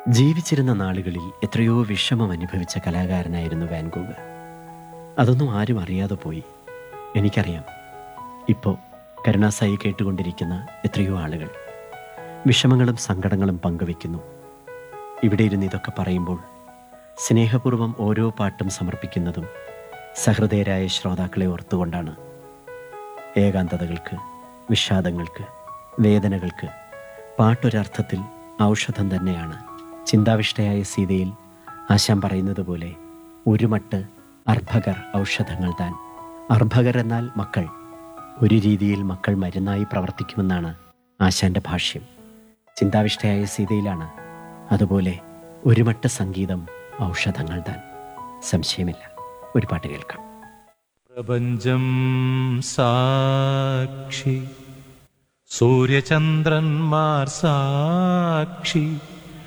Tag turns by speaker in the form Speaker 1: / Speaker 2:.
Speaker 1: ജീവിച്ചിരുന്ന നാളുകളിൽ എത്രയോ വിഷമം അനുഭവിച്ച കലാകാരനായിരുന്നു വാൻകൂവ് അതൊന്നും ആരും അറിയാതെ പോയി എനിക്കറിയാം ഇപ്പോൾ കരുണാസായി കേട്ടുകൊണ്ടിരിക്കുന്ന എത്രയോ ആളുകൾ വിഷമങ്ങളും സങ്കടങ്ങളും പങ്കുവെക്കുന്നു ഇവിടെ ഇരുന്ന് ഇതൊക്കെ പറയുമ്പോൾ സ്നേഹപൂർവ്വം ഓരോ പാട്ടും സമർപ്പിക്കുന്നതും സഹൃദയരായ ശ്രോതാക്കളെ ഓർത്തുകൊണ്ടാണ് ഏകാന്തതകൾക്ക് വിഷാദങ്ങൾക്ക് വേദനകൾക്ക് പാട്ടൊരർത്ഥത്തിൽ ഔഷധം തന്നെയാണ് ചിന്താവിഷ്ടയായ സീതയിൽ ആശാൻ പറയുന്നത് പോലെ ഒരു മട്ട് അർഭകർ ഔഷധങ്ങൾ താൻ അർഭകർ എന്നാൽ മക്കൾ ഒരു രീതിയിൽ മക്കൾ മരുന്നായി പ്രവർത്തിക്കുമെന്നാണ് ആശാന്റെ ഭാഷ്യം ചിന്താവിഷ്ടയായ സീതയിലാണ് അതുപോലെ ഒരു മട്ട് സംഗീതം ഔഷധങ്ങൾ താൻ സംശയമില്ല ഒരു പാട്ട് കേൾക്കാം
Speaker 2: പ്രപഞ്ചം സാക്ഷി സൂര്യചന്ദ്രന്മാർ സാക്ഷി